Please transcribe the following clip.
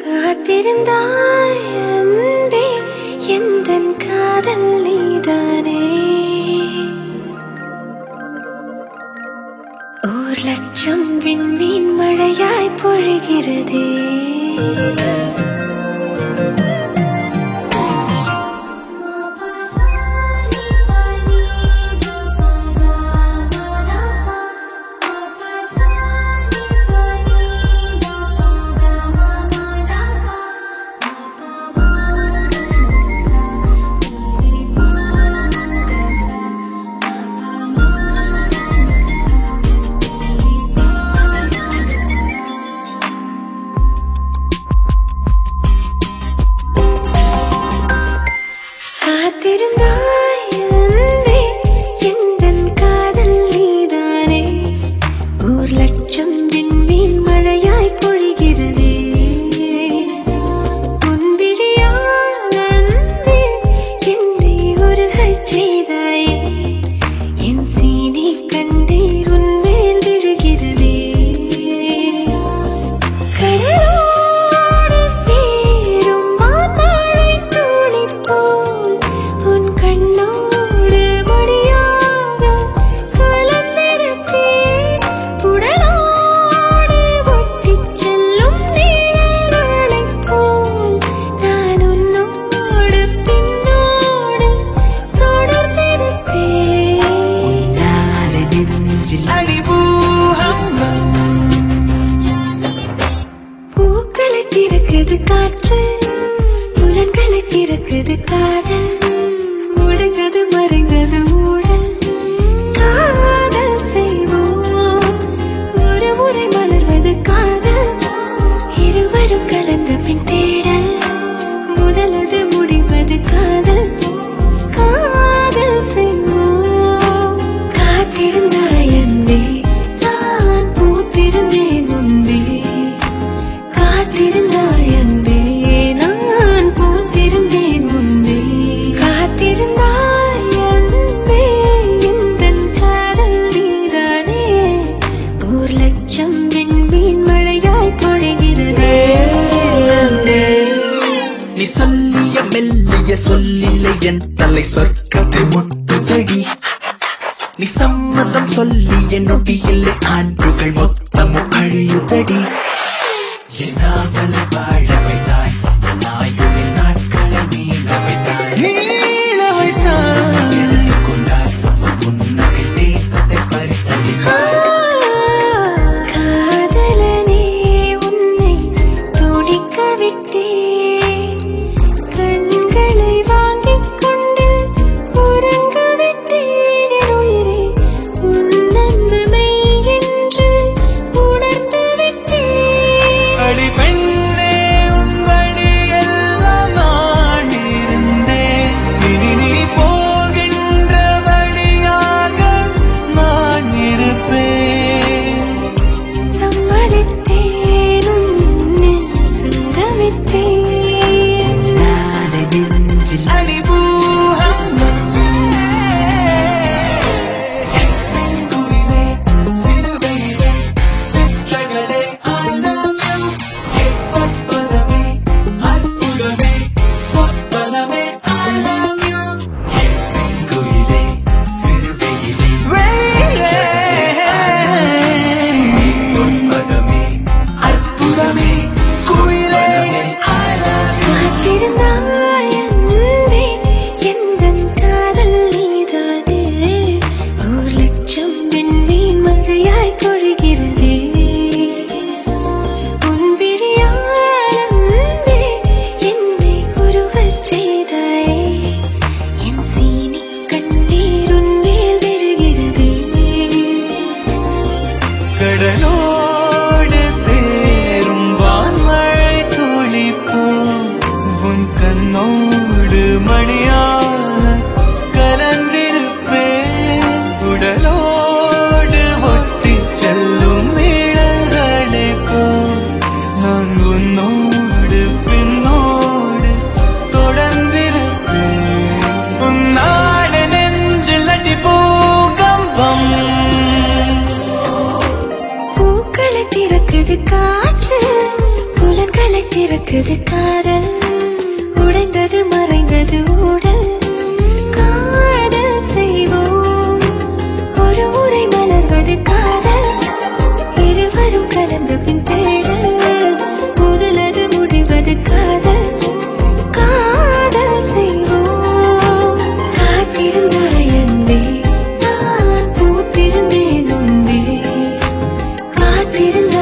காத்திருந்தாய் அன்பே எந்தன் காதல் நீதானே ஓர் லட்சம் விண்மீன் மழையாய் பொழிகிறதே காத்திருந்தாய் அன்பே எந்தன் காதல் நீதானே ஓர் லட்சம் விண்மீன் மழையாய் பொழிகிறதே உன்விழியால் அன்பே என்னை உருகச் செய்தாயே என் சீனி கண்ணீர் உன்மேல் விழுகிறதே கடலோடு சேரும் மாமழை துளி போல் உன் கண்ணோடு மொழியாக கலந்திருப்பேன். உடலோடு ஒட்டிச் செல்லும் நிழல்களைப் போல் நான் உன்னோடு பின்னோடு தொடர்ந்திருப்பேன். நாளை நெஞ்சில் அடிபூகம்பம் பூக்களை திறக்குது காற்று புலன்களை திறக்குது காதல் முடங்கது மறைந்தது ஊழல் காதல் செய்வோம் ஒரு முறை மலர்வது காதல் இருவரும் கலந்த பின் தேடல் முதலது முடிவது காதல் காதல் செய்வோம் காத்திருந்தாய் அன்பே நான் பூத்திருந்தேன் முன்பே காத்திருந்தாய் அன்பே நான் பூத்திருந்தேன் முன்பே காத்திருந்தாய் அன்பே எந்தன் காதல் நீதானே ஒரு லட்சம் விண்மீன் மழையாய் பொழிகிறதே அன்பே நீ சொல்லிய மெல்லிய சொல்லில்லை என் தலை சொற்கதை முட்டுதடி நீ சம்மதம் சொல்லிய நொடியில்லை ஆண்டுகள் மொத்தமும் கழியுதடி என்னாவல வாழ வைத்தாய் நாயுளின் நாட்களை நீள வைத்தாய் நீள வைத்தாய் கொண்டாய் புன்னகை தேசத்தை பரிசளித்தாய் காதலனே உன்னை துடிக்க விட்டேன் கண்களை வாங்கிக் கொண்டு உறங்க விட்டேன் என் உயிரே உன் அன்பு மெய் என்று உணர்ந்து விட்டேன் அடி பெண்ணே உன் வழியெல்லாம் நான் இருந்தேன் இனி நீ போகின்ற வழியாக நான் இருப்பேன் சம்மதித்தேன் உன்னில் சங்கமித்தேன் நாளை நெஞ்சில் செங்குயிலே சிறுவையிலே சிற்றகளே I love you எப்பற்பதமே அற்புதமே சொற்பதமே I love you செங்குயிலே சிறுவையிலே எப்பற்பதமே அற்புதமே குயிலே I love you காத்திருந்தாய் அன்பே எந்தன் காதல் நீதானே ஒரு லட்சம் விண்மீன் மழையாய் பொழிகிறதே உன் விழியால் அன்பே என்னை உருகச் செய்தாயே என் சீனி கண்ணீர் உன் மேல் விழுகிறதே கடலோடு சேரும் வான்மழை துளிப்போம் உன் கண்ணோடு மணியாக கலந்திருப்பேன் உடலோடு ஒட்டி செல்லும் நிழல்களை போல் நான் உன்னோடு பின்னோடு தொடர்ந்திருப்பேன் உன்னாடு நெஞ்சில் அடி பூகம்பம் பூக்களை திறக்குது காற்று புலன்களை நடை திறக்குது காதல் உடைந்தது மறைந்தது உடல் காதல் செய்வோம் ஒரு முறை மலர்வது காதல் இருவரும் கலந்த பின் தேடல் முதலது முடிவது காதல் காதல் செய்வோம் காத்திருந்தாய் அன்பே நான் பூத்திருந்தேன் முன்பே காத்திருந்த